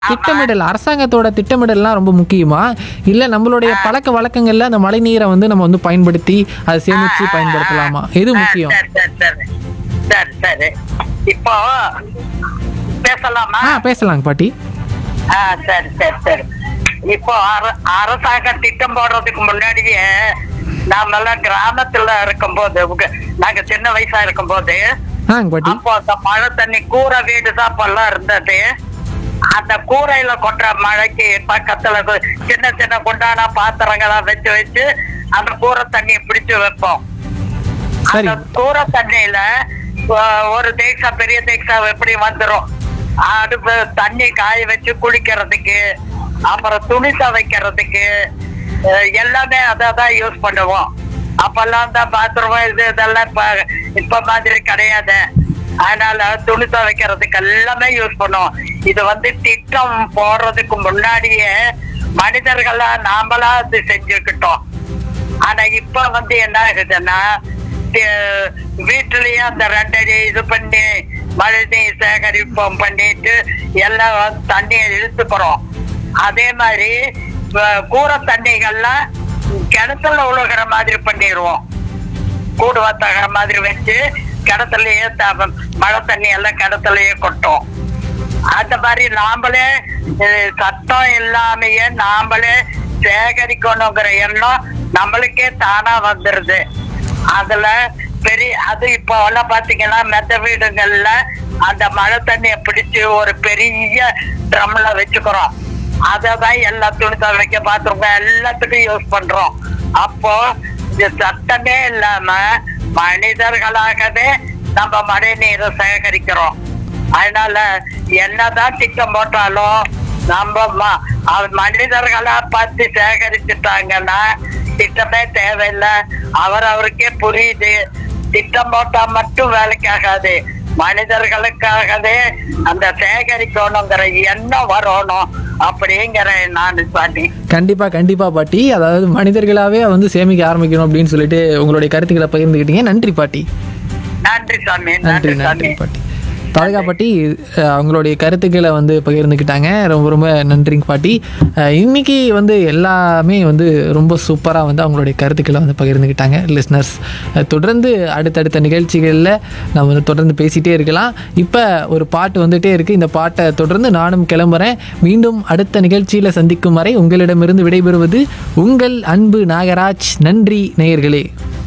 திட்டமிடல் அரசாங்கத்தோட திட்டமிடல்லாம் ரொம்ப முக்கியமா இல்ல நம்மளுடைய பழக்க வழக்கங்கள்ல அந்த மழை நீரை வந்து நம்ம வந்து பயன்படுத்தி அதை சேமிச்சு பயன்படுத்தலாமா எது முக்கியம் சரி சரி சரி சரி சரி இப்போ பேசலாமா ஆ பேசலாங்க பாட்டி ஆ சரி சரி சரி இப்போ அர- அரசாங்கம் திட்டம் போடுறதுக்கு முன்னாடியே நாமெல்லாம் கிராமத்துல இருக்கும்போது உங்க- நாங்க சின்ன வயசா இருக்கும்போது ஆங்க பாட்டி அப்போ அந்த மழை தண்ணி கூரை வீடு தான் அப்பெல்லாம் இருந்தது அந்த கூரையில கொட்டுற மழைக்கு பக்கத்துல கு- சின்ன சின்ன குண்டான பாத்திரங்களா வச்சு வச்சு அந்த கூரை தண்ணியை பிடிச்சு வைப்போம் சரி அந்த கூரை தண்ணியில அஹ், ஒரு தேக்ஸா பெரிய தேக்ஸா எப்படி வந்துரும் அடுப்பு தண்ணி காய வச்சு குளிக்கிறதுக்கு அப்புறம் துணி துவைக்கிறதுக்கு அஹ், எல்லாமே அதை தான் யூஸ் பண்ணுவோம் அப்பெல்லாம் தான் பாத்ரூம் இது இதெல்லாம் இப்ப இப்ப மாதிரி கிடையாது அதனால துணி துவைக்கிறதுக்கு எல்லாமே யூஸ் பண்ணுவோம் இது வந்து திட்டம் போடுறதுக்கு முன்னாடியே மனிதர்களா நாமளா அது செஞ்சுக்கிட்டோம் ஆனா இப்ப வந்து என்ன ஆகுதுன்னா தி- வீட்டுலயே அந்த ரெண்டடி இது பண்ணி மழை நீர் சேகரிப்போம் பண்ணிட்டு எல்லாம் வந்து தண்ணியை இழுத்துக்கிறோம் அதே மாதிரி வ- கூரை தண்ணிகள்லாம் கிணத்துல உழுகிற மாதிரி பண்ணிடுவோம் கூடு வத்தகிற மாதிரி வச்சு கிணத்துலயே த- மழை தண்ணி எல்லாம் கிணத்துலயே கொட்டும் அந்த மாதிரி நாமளே அஹ், சத்தம் இல்லாமையே நாமளே சேகரிக்கணுங்கிற எண்ணம் நம்மளுக்கே தானா வந்துருது அதுல பெரிய அது இப்போ எல்லாம் பாத்தீங்கன்னா மெத்த வீடுகள்ல அந்த மழை தண்ணியை பிடிச்சு ஒரு பெரிய ட்ரம்ல வச்சுக்கிறோம் அததான் எல்லா துணி துவைக்க பாத்ரூம் எல்லாத்துக்கும் யூஸ் பண்றோம் அப்போ இது சத்தமே இல்லாம மனிதர்களாகவே நம்ம மழை நீரை சேகரிக்கிறோம் அதனால என்னதான் திட்டம் போட்டாலும் நம்ம ம- அவ- மனிதர்களா பார்த்து சேகரிச்சுட்டாங்கன்னா திட்டமே தேவையில்லை அவர் அவருக்கே புரியுது திட்டம் போட்டா மட்டும் வேலைக்காகாது மனிதர்களுக்காகவே அந்த சேகரிக்கணுங்கிற எண்ணம் வரணும் அப்படிங்கிற நான் பாட்டி கண்டிப்பா கண்டிப்பா பாட்டி அதாவது மனிதர்களாவே வந்து சேமிக்க ஆரம்பிக்கணும் அப்படின்னு சொல்லிட்டு உங்களுடைய கருத்துக்களை பகிர்ந்துக்கிட்டீங்க நன்றி பாட்டி நன்றி சாமி நன்றி நன்றி நன்றி சாமி பாட்டி தாலுகா பாட்டி அஹ், அவங்களுடைய கருத்துக்களை வந்து பகிர்ந்துக்கிட்டாங்க ரொம்ப ரொம்ப நன்றிங்க பாட்டி அஹ், இன்னைக்கு வந்து எல்லாமே வந்து ரொம்ப சூப்பராக வந்து அவங்களுடைய கருத்துக்களை வந்து பகிர்ந்துக்கிட்டாங்க லிஸ்னர்ஸ் தொடர்ந்து அடுத்தடுத்த நிகழ்ச்சிகளில் நம்ம வந்து தொடர்ந்து பேசிகிட்டே இருக்கலாம் இப்போ ஒரு பாட்டு வந்துட்டே இருக்குது இந்த பாட்டை தொடர்ந்து நானும் கிளம்புறேன் மீண்டும் அடுத்த நிகழ்ச்சியில் சந்திக்கும் வரை உங்களிடமிருந்து விடைபெறுவது உங்கள் அன்பு நாகராஜ் நன்றி நேயர்களே